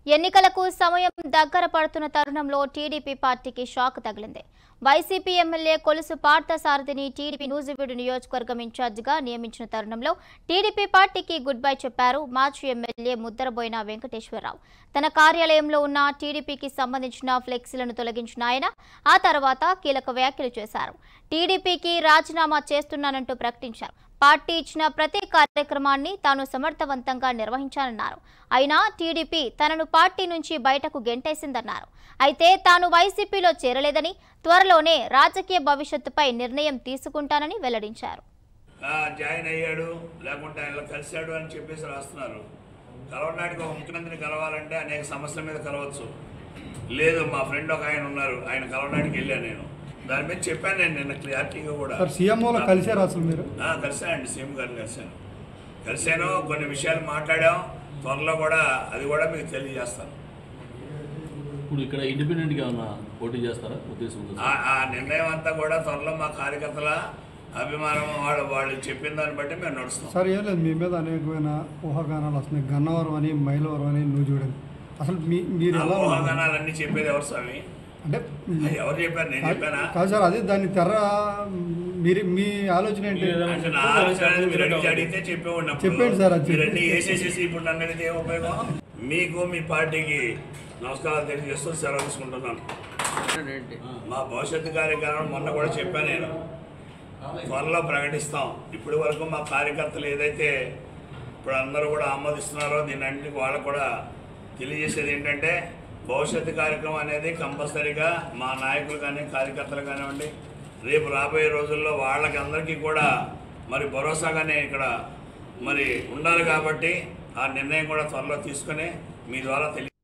ఎన్నికలకు సమయం దగ్గర పడుతున్న తరుణంలో టీడీపీ పార్టీకి షాక్ తగిలింది వైసీపీ ఎమ్మెల్యే కొలుసు పార్థసారథిని టీడీపీ నూజివీడు నియోజకవర్గం ఇన్ఛార్జిగా నియమించిన తరుణంలో టీడీపీ పార్టీకి గుడ్ బై చెప్పారు మాజీ ఎమ్మెల్యే ముద్దరబోయిన వెంకటేశ్వరరావు తన కార్యాలయంలో ఉన్న టీడీపీకి సంబంధించిన ఫ్లెక్సీలను తొలగించిన ఆయన ఆ తర్వాత కీలక వ్యాఖ్యలు చేశారు టీడీపీకి రాజీనామా చేస్తున్నానంటూ ప్రకటించారు పార్టీ ఇచ్చిన ప్రతి కార్యక్రమాన్ని తాను సమర్థవంతంగా నిర్వహించానన్నారు అయినా టీడీపీ తనను పార్టీ నుంచి బయటకు గెంటేసిందన్నారు అయితే తాను వైసీపీలో చేరలేదని త్వరలోనే రాజకీయ భవిష్యత్తుపై నిర్ణయం తీసుకుంటానని వెల్లడించారు ఆ, జాయిన్ అయ్యాడు లేకుంటే ఆయన కలిశాడు అని చెప్పేసి రాస్తున్నారు కలవడానికి ఒక ముఖ్యమంత్రిని కలవాలంటే అనేక సమస్యల మీద కలవచ్చు లేదు మా ఫ్రెండ్ ఒక ఆయన ఉన్నారు ఆయన కలవడానికి వెళ్ళాను నేను దాని మీద చెప్పాను నేను నిన్న క్లారిటీగా కూడా సార్ సీఎంఓలో కలిసారు అసలు మీరు ఆ, కలిశానండి సీఎం గారిని కలిశాను కలిశాను కొన్ని విషయాలు మాట్లాడాం త్వరలో కూడా అది కూడా మీకు తెలియజేస్తాను ఇప్పుడు ఇక్కడ ఇండిపెండెంట్గా ఏమన్నా పోటీ చేస్తారా ఉద్దేశం ఉందా ఆ సార్? ఆ నిర్ణయం అంతా కూడా త్వరలో మా కార్యకర్తల అభిమానం వాళ్ళు వాళ్ళు చెప్పిన దాన్ని బట్టి మేము నడుస్తాం సార్ ఏం లేదు మీ మీద అనేకమైన ఊహాగానాలు వస్తున్నాయి గన్నవరం అని మైలవరం అని నువ్వు చూడండి అసలు మీ మీరు ఆ ఎలా ఉన్నారు? ఊహాగానాలన్నీ చెప్పేది ఎవరు స్వామి అంటే అది ఎవరు చెప్పారు నేను చెప్పానా కాదు సార్ అదే దాన్ని తెర మీరు మీ ఆలోచన ఏంటి అంటే నా ఆలోచన అనేది మీరు అడిగి అడిగితే చెప్పేవాడిని అప్పుడు. చెప్పండి సార్, అది మీరు అన్ని వేసేసేసి ఇప్పుడు నన్ను అడిగితే ఏం ఉపయోగం మీకు మీ పార్టీకి నమస్కారాలు తెలియజేస్తూ సెలవు తీసుకుంటున్నాను మా భవిష్యత్తు కార్యక్రమం మొన్న కూడా చెప్పాను నేను త్వరలో ప్రకటిస్తాం ఇప్పటి వరకు మా కార్యకర్తలు ఏదైతే ఇప్పుడు అందరూ కూడా ఆమోదిస్తున్నారో దీని అన్నింటికి వాళ్ళకు కూడా తెలియజేసేది ఏంటంటే భవిష్యత్తు కార్యక్రమం అనేది కంపల్సరీగా మా నాయకులు కానీ కార్యకర్తలు కానివ్వండి రేపు రాబోయే రోజుల్లో వాళ్ళకి అందరికీ కూడా మరి భరోసాగానే ఇక్కడ మరి ఉండాలి కాబట్టి ఆ నిర్ణయం కూడా త్వరలో తీసుకొని మీ ద్వారా తెలియ